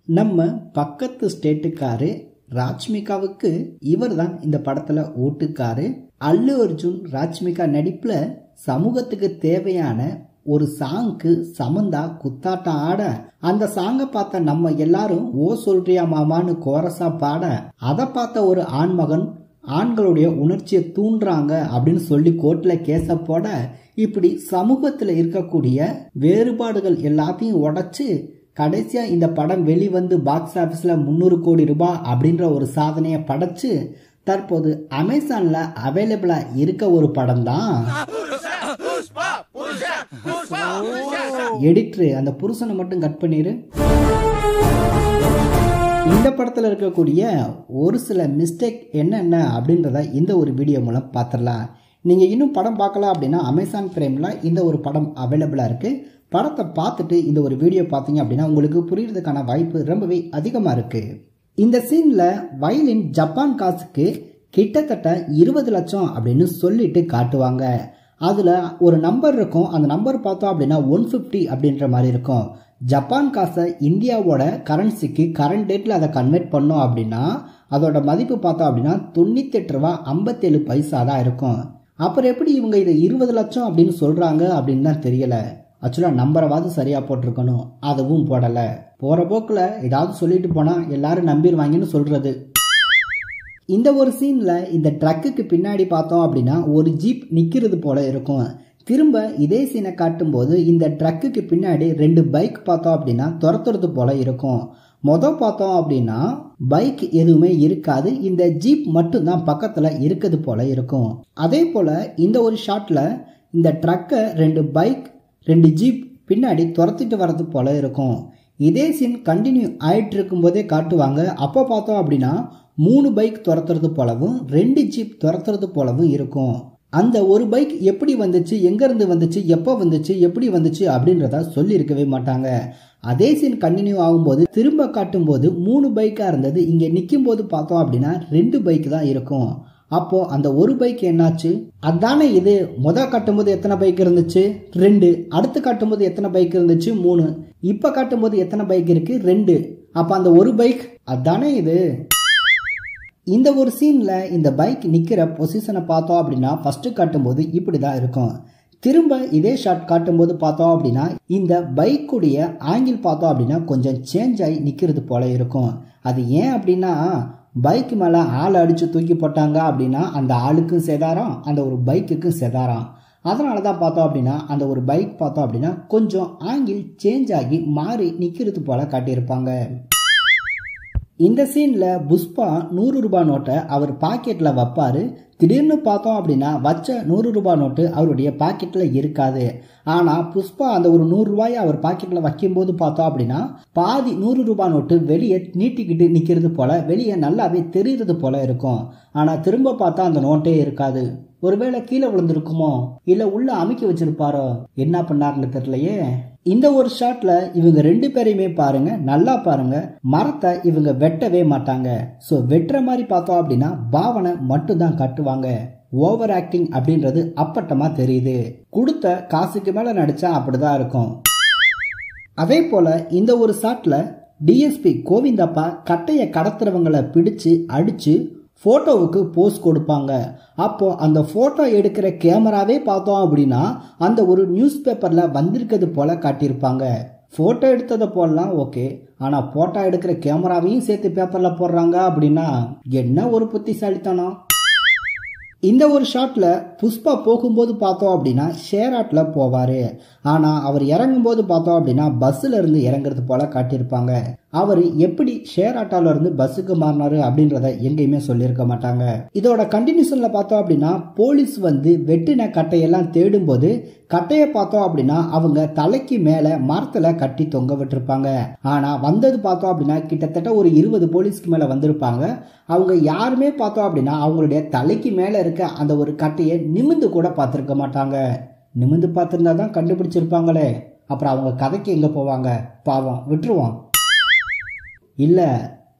நம்ம பக்கத்து ஸ்டேட்டுக்காரு ராஜ்மிகாவுக்கு இவர் தான் இந்த படத்துல ஓட்டுக்காரு அல்லு அர்ஜுன் ராஜ்மிகா நடிப்புல சமூகத்துக்கு தேவையான ஒரு சாங்க்கு சமந்தா குத்தாட்டம் ஆட அந்த சாங்கை பார்த்த நம்ம எல்லாரும் ஓ சொல்றியா மாமான்னு கோரஸா பாட அதை பார்த்த ஒரு ஆண்மகன் ஆண்களுடைய உணர்ச்சியை தூண்டுறாங்க அப்படின்னு சொல்லி கோர்ட்ல கேஸ போட இப்படி சமூகத்தில் இருக்கக்கூடிய வேறுபாடுகள் எல்லாத்தையும் உடைச்சு கடைசியா இந்த படம் வெளிவந்து பாக்ஸ் ஆபீஸ்ல முந்நூறு கோடி ரூபாய் அப்படின்ற ஒரு சாதனையை படைச்சு தற்போது அமேசான்ல அவைலபிளா இருக்க ஒரு படம் தான் எடிட்ரு அந்த புருஷனை மட்டும் கட் பண்ணிரு இந்த படத்தில் இருக்கக்கூடிய ஒரு சில மிஸ்டேக் என்னென்ன அப்படின்றத இந்த ஒரு வீடியோ மூலம் பார்த்துடலாம் நீங்கள் இன்னும் படம் பார்க்கல அப்படின்னா அமேசான் பிரைமில் இந்த ஒரு படம் அவைலபிளாக இருக்குது படத்தை பார்த்துட்டு இந்த ஒரு வீடியோ பார்த்தீங்க அப்படின்னா உங்களுக்கு புரியறதுக்கான வாய்ப்பு ரொம்பவே அதிகமாக இருக்குது இந்த சீனில் வயலின் ஜப்பான் காசுக்கு கிட்டத்தட்ட இருபது லட்சம் அப்படின்னு சொல்லிட்டு காட்டுவாங்க அதில் ஒரு நம்பர் இருக்கும் அந்த நம்பர் பார்த்தோம் அப்படின்னா ஒன் ஃபிஃப்டி அப்படின்ற மாதிரி இருக்கும் ஜப்பான் காசை இந்தியாவோட கரன்சிக்கு கரண்ட் டேட்டில் அதை கன்வெர்ட் பண்ணோம் அப்படின்னா அதோட மதிப்பு பார்த்தோம் அப்படின்னா தொண்ணூத்தெட்டு ரூபா ஐம்பத்தேழு பைசா தான் இருக்கும் அப்புறம் எப்படி இவங்க இதை இருபது லட்சம் அப்படின்னு சொல்கிறாங்க அப்படின்னு தான் தெரியல ஆக்சுவலாக நம்பரவாது சரியாக போட்டிருக்கணும் அதுவும் போடலை போகிற போக்கில் ஏதாவது சொல்லிட்டு போனால் எல்லாரும் நம்பிடுவாங்கன்னு சொல்கிறது இந்த ஒரு சீனில் இந்த ட்ரக்குக்கு பின்னாடி பார்த்தோம் அப்படின்னா ஒரு ஜீப் நிற்கிறது போல இருக்கும் திரும்ப இதே சீனை காட்டும்போது இந்த ட்ரக்குக்கு பின்னாடி ரெண்டு பைக் பார்த்தோம் அப்படின்னா துரத்துறது போல இருக்கும் மொதல் பார்த்தோம் அப்படின்னா பைக் எதுவுமே இருக்காது இந்த ஜீப் மட்டும்தான் பக்கத்தில் இருக்குது போல இருக்கும் அதே போல் இந்த ஒரு ஷாட்டில் இந்த ட்ரக்கை ரெண்டு பைக் ரெண்டு ஜீப் பின்னாடி துரத்திட்டு வர்றது போல இருக்கும் இதே சீன் கண்டினியூ ஆயிட்டு இருக்கும்போதே காட்டுவாங்க அப்போ பார்த்தோம் அப்படின்னா மூணு பைக் துரத்துறது போலவும் ரெண்டு ஜீப் துரத்துறது போலவும் இருக்கும் அந்த ஒரு பைக் எப்படி வந்துச்சு எங்கேருந்து வந்துச்சு எப்போ வந்துச்சு எப்படி வந்துச்சு அப்படின்றத சொல்லியிருக்கவே மாட்டாங்க அதே சீன் கண்டினியூ ஆகும்போது திரும்ப காட்டும்போது மூணு பைக்காக இருந்தது இங்கே நிற்கும் போது பார்த்தோம் அப்படின்னா ரெண்டு பைக் தான் இருக்கும் அப்போ அந்த ஒரு பைக் என்னாச்சு அதானே இது முத காட்டும்போது எத்தனை பைக் இருந்துச்சு ரெண்டு அடுத்து காட்டும்போது எத்தனை பைக் இருந்துச்சு மூணு இப்போ காட்டும்போது எத்தனை பைக் இருக்கு ரெண்டு அப்போ அந்த ஒரு பைக் அதானே இது இந்த ஒரு சீனில் இந்த பைக் நிற்கிற பொசிஷனை பார்த்தோம் அப்படின்னா ஃபஸ்ட்டு காட்டும்போது இப்படி தான் இருக்கும் திரும்ப இதே ஷாட் காட்டும்போது பார்த்தோம் அப்படின்னா இந்த பைக்குடைய ஆங்கிள் பார்த்தோம் அப்படின்னா கொஞ்சம் சேஞ்ச் ஆகி நிற்கிறது போல இருக்கும் அது ஏன் அப்படின்னா பைக் மேலே ஆள் அடித்து தூக்கி போட்டாங்க அப்படின்னா அந்த ஆளுக்கும் சேதாரம் அந்த ஒரு பைக்குக்கும் சேதாரம் அதனால தான் பார்த்தோம் அப்படின்னா அந்த ஒரு பைக் பார்த்தோம் அப்படின்னா கொஞ்சம் ஆங்கிள் சேஞ்ச் ஆகி மாறி நிற்கிறது போல காட்டியிருப்பாங்க இந்த சீனில் புஷ்பா நூறு ரூபாய் நோட்டை அவர் பாக்கெட்டில் வைப்பார் திடீர்னு பார்த்தோம் அப்படின்னா வச்ச நூறு ரூபாய் நோட்டு அவருடைய பாக்கெட்டில் இருக்காது ஆனால் புஷ்பா அந்த ஒரு நூறுரூவாயை அவர் பாக்கெட்டில் வைக்கும்போது பார்த்தோம் அப்படின்னா பாதி நூறு ரூபாய் நோட்டு வெளியே நீட்டிக்கிட்டு நிற்கிறது போல வெளியே நல்லாவே தெரிகிறது போல இருக்கும் ஆனால் திரும்ப பார்த்தா அந்த நோட்டே இருக்காது ஒருவேளை கீழே விழுந்திருக்குமோ இல்லை உள்ள அமுக்கி வச்சிருப்பாரோ என்ன பண்ணாருன்னு தெரியலையே இந்த ஒரு ஷாட்ல இவங்க ரெண்டு பேரையுமே பாருங்க நல்லா பாருங்க மரத்தை இவங்க வெட்டவே மாட்டாங்க ஸோ வெட்டுற மாதிரி பார்த்தோம் அப்படின்னா பாவனை மட்டும்தான் கட்டுவாங்க ஓவர் ஆக்டிங் அப்படின்றது அப்பட்டமா தெரியுது கொடுத்த காசுக்கு மேல நடிச்சா அப்படிதான் இருக்கும் அதே போல இந்த ஒரு ஷாட்ல டிஎஸ்பி கோவிந்தப்பா கட்டையை கடத்துறவங்களை பிடிச்சு அடிச்சு ஃபோட்டோவுக்கு போஸ் கொடுப்பாங்க அப்போ அந்த ஃபோட்டோ எடுக்கிற கேமராவே பார்த்தோம் அப்படின்னா அந்த ஒரு நியூஸ் பேப்பரில் வந்திருக்கிறது போல காட்டியிருப்பாங்க ஃபோட்டோ எடுத்ததை போடலாம் ஓகே ஆனால் ஃபோட்டோ எடுக்கிற கேமராவையும் சேர்த்து பேப்பரில் போடுறாங்க அப்படின்னா என்ன ஒரு புத்திசாலித்தனம் இந்த ஒரு ஷாட்டில் புஷ்பா போகும்போது பார்த்தோம் அப்படின்னா ஷேர் ஆட்டில் போவார் ஆனால் அவர் இறங்கும்போது பார்த்தோம் அப்படின்னா பஸ்ஸில் இருந்து இறங்குறது போல காட்டியிருப்பாங்க அவர் எப்படி ஷேர் ஆட்டோல இருந்து பஸ்ஸுக்கு மாறினாரு அப்படின்றத எங்கேயுமே சொல்லியிருக்க மாட்டாங்க இதோட கண்டினியூஷன்ல பார்த்தோம் அப்படின்னா போலீஸ் வந்து வெட்டின கட்டையெல்லாம் தேடும்போது கட்டையை பார்த்தோம் அப்படின்னா அவங்க தலைக்கு மேல மரத்துல கட்டி தொங்க விட்டுருப்பாங்க ஆனா வந்தது பார்த்தோம் அப்படின்னா கிட்டத்தட்ட ஒரு இருபது போலீஸ்க்கு மேல வந்திருப்பாங்க அவங்க யாருமே பார்த்தோம் அப்படின்னா அவங்களுடைய தலைக்கு மேல இருக்க அந்த ஒரு கட்டையை நிமிந்து கூட பார்த்துருக்க மாட்டாங்க நிமிந்து பார்த்துருந்தா தான் கண்டுபிடிச்சிருப்பாங்களே அப்புறம் அவங்க கதைக்கு எங்க போவாங்க பாவம் விட்டுருவோம் இல்லை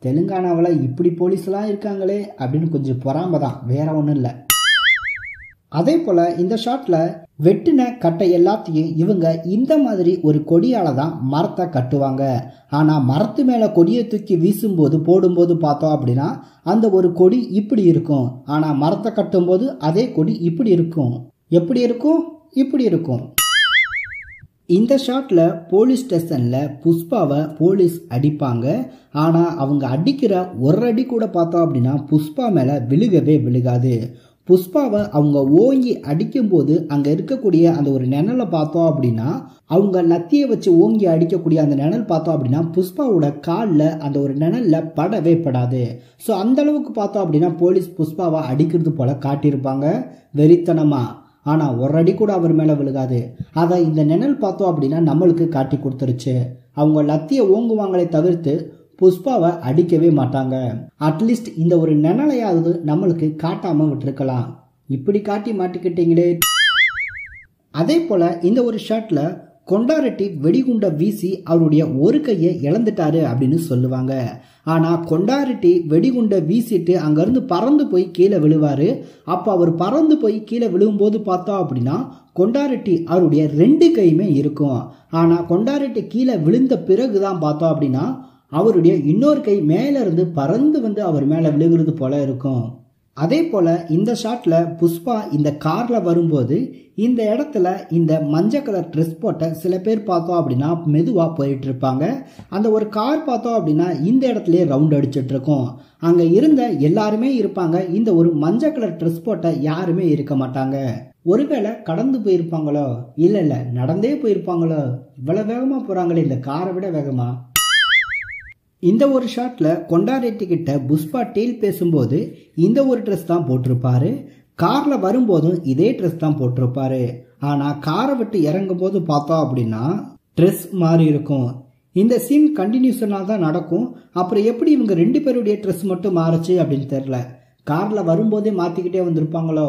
தெலுங்கானாவில் இப்படி போலீஸ்லாம் இருக்காங்களே அப்படின்னு கொஞ்சம் பொறாம தான் வேற ஒன்றும் இல்லை அதே போல இந்த ஷாட்ல வெட்டின கட்டை எல்லாத்தையும் இவங்க இந்த மாதிரி ஒரு கொடியால தான் மரத்தை கட்டுவாங்க ஆனா மரத்து மேல கொடியை தூக்கி வீசும்போது போடும்போது பார்த்தோம் அப்படின்னா அந்த ஒரு கொடி இப்படி இருக்கும் ஆனா மரத்தை கட்டும்போது அதே கொடி இப்படி இருக்கும் எப்படி இருக்கும் இப்படி இருக்கும் இந்த ஷாட்ல போலீஸ் ஸ்டேஷன்ல புஷ்பாவை போலீஸ் அடிப்பாங்க ஆனா அவங்க அடிக்கிற ஒரு அடி கூட பார்த்தோம் அப்படின்னா புஷ்பா மேல விழுகவே விழுகாது புஷ்பாவை அவங்க ஓங்கி அடிக்கும்போது அங்கே இருக்கக்கூடிய அந்த ஒரு நிழலை பார்த்தோம் அப்படின்னா அவங்க லத்தியை வச்சு ஓங்கி அடிக்கக்கூடிய அந்த நிழல் பார்த்தோம் அப்படின்னா புஷ்பாவோட காலில் அந்த ஒரு நிழலில் படவே படாது ஸோ அந்த அளவுக்கு பார்த்தோம் அப்படின்னா போலீஸ் புஷ்பாவை அடிக்கிறது போல காட்டியிருப்பாங்க வெறித்தனமாக ஆனால் ஒரு அடி கூட அவர் மேலே விழுகாது அதை இந்த நிழல் பார்த்தோம் அப்படின்னா நம்மளுக்கு காட்டி கொடுத்துருச்சு அவங்க லத்தியை ஓங்குவாங்களே தவிர்த்து புஷ்பாவை அடிக்கவே மாட்டாங்க அட்லீஸ்ட் இந்த ஒரு நிழலையாவது நம்மளுக்கு காட்டாம விட்டுருக்கலாம் இப்படி காட்டி மாட்டிக்கிட்டீங்களே அதே போல இந்த ஒரு ஷாட்ல கொண்டாரெட்டி வெடிகுண்டை வீசி அவருடைய ஒரு கையை இழந்துட்டாரு அப்படின்னு சொல்லுவாங்க ஆனா கொண்டாரெட்டி வெடிகுண்டை வீசிட்டு அங்கிருந்து பறந்து போய் கீழே விழுவாரு அப்போ அவர் பறந்து போய் கீழே விழும்போது பார்த்தோம் அப்படின்னா கொண்டாரெட்டி அவருடைய ரெண்டு கையுமே இருக்கும் ஆனா கொண்டாரெட்டி கீழே விழுந்த பிறகுதான் பார்த்தோம் அப்படின்னா அவருடைய இன்னொரு கை மேல இருந்து பறந்து வந்து அவர் மேல விழுகிறது போல இருக்கும் அதே போல இந்த ஷாட்ல புஷ்பா இந்த கார்ல வரும்போது இந்த இடத்துல இந்த மஞ்சள் கலர் ட்ரெஸ் போட்ட சில பேர் பார்த்தோம் அப்படின்னா மெதுவா போயிட்டு இருப்பாங்க அந்த ஒரு கார் பார்த்தோம் அப்படின்னா இந்த இடத்துலயே ரவுண்ட் அடிச்சிட்டு இருக்கோம் அங்க இருந்த எல்லாருமே இருப்பாங்க இந்த ஒரு மஞ்சள் கலர் ட்ரெஸ் போட்ட யாருமே இருக்க மாட்டாங்க ஒருவேளை கடந்து போயிருப்பாங்களோ இல்ல இல்ல நடந்தே போயிருப்பாங்களோ இவ்வளவு வேகமா போறாங்களே இந்த காரை விட வேகமா இந்த ஒரு ஷாட்ல கொண்டாரெட்டி கிட்ட புஷ்பா டீல் பேசும்போது இந்த ஒரு ட்ரெஸ் தான் போட்டிருப்பாரு கார்ல வரும்போதும் இதே ட்ரெஸ் தான் போட்டிருப்பாரு ஆனா காரை விட்டு இறங்கும் போது பார்த்தோம் அப்படின்னா ட்ரெஸ் மாறி இருக்கும் இந்த சீன் கண்டினியூஷனாக தான் நடக்கும் அப்புறம் எப்படி இவங்க ரெண்டு பேருடைய ட்ரெஸ் மட்டும் மாறுச்சு அப்படின்னு தெரில கார்ல வரும்போதே மாத்திக்கிட்டே வந்திருப்பாங்களோ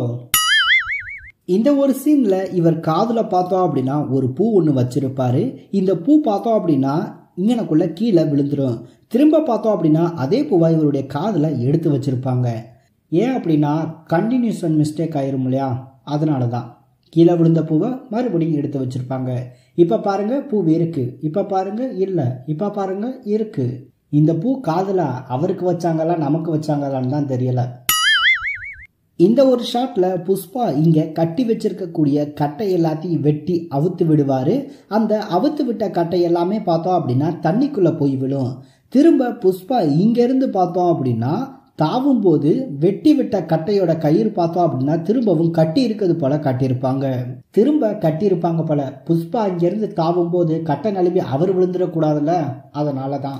இந்த ஒரு சீன்ல இவர் காதுல பார்த்தோம் அப்படின்னா ஒரு பூ ஒன்று வச்சிருப்பாரு இந்த பூ பார்த்தோம் அப்படின்னா இங்கனக்குள்ள கீழே விழுந்துடும் திரும்ப பார்த்தோம் அப்படின்னா அதே பூவை இவருடைய காதில் எடுத்து வச்சிருப்பாங்க ஏன் அப்படின்னா கண்டினியூஷன் மிஸ்டேக் ஆயிரும் இல்லையா அதனால தான் கீழே விழுந்த பூவை மறுபடியும் எடுத்து வச்சிருப்பாங்க இப்போ பாருங்க பூ இருக்கு இப்போ பாருங்க இல்லை இப்போ பாருங்க இருக்கு இந்த பூ காதில் அவருக்கு வச்சாங்களா நமக்கு வச்சாங்களான்னு தான் தெரியல இந்த ஒரு ஷாட்ல புஷ்பா இங்க கட்டி வச்சிருக்கக்கூடிய கட்டை எல்லாத்தையும் வெட்டி அவுத்து விடுவாரு அந்த அவுத்து விட்ட கட்டை எல்லாமே பார்த்தோம் அப்படின்னா தண்ணிக்குள்ள போய் விழும் திரும்ப புஷ்பா இங்க இருந்து பார்த்தோம் அப்படின்னா தாவும் போது வெட்டி விட்ட கட்டையோட கயிறு பார்த்தோம் அப்படின்னா திரும்பவும் கட்டி இருக்கிறது போல கட்டியிருப்பாங்க திரும்ப கட்டியிருப்பாங்க போல புஷ்பா இங்கிருந்து தாவும் போது கட்டை நழுவி அவர் விழுந்துடக்கூடாதுல்ல அதனால தான்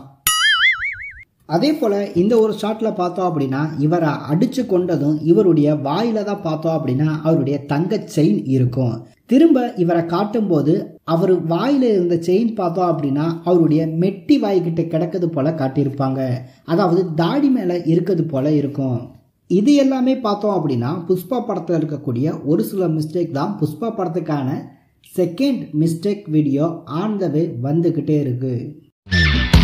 அதே போல இந்த ஒரு ஷாட்ல பார்த்தோம் அப்படின்னா இவரை அடிச்சு கொண்டதும் இவருடைய வாயில தான் பார்த்தோம் அப்படின்னா அவருடைய தங்க செயின் இருக்கும் திரும்ப இவரை காட்டும் போது அவர் வாயில இருந்த செயின் பார்த்தோம் அப்படின்னா அவருடைய மெட்டி வாய்கிட்ட கிடக்குது போல காட்டியிருப்பாங்க அதாவது தாடி மேல இருக்கிறது போல இருக்கும் இது எல்லாமே பார்த்தோம் அப்படின்னா புஷ்பா படத்தில் இருக்கக்கூடிய ஒரு சில மிஸ்டேக் தான் புஷ்பா படத்துக்கான second mistake video on the way வந்துக்கிட்டே இருக்கு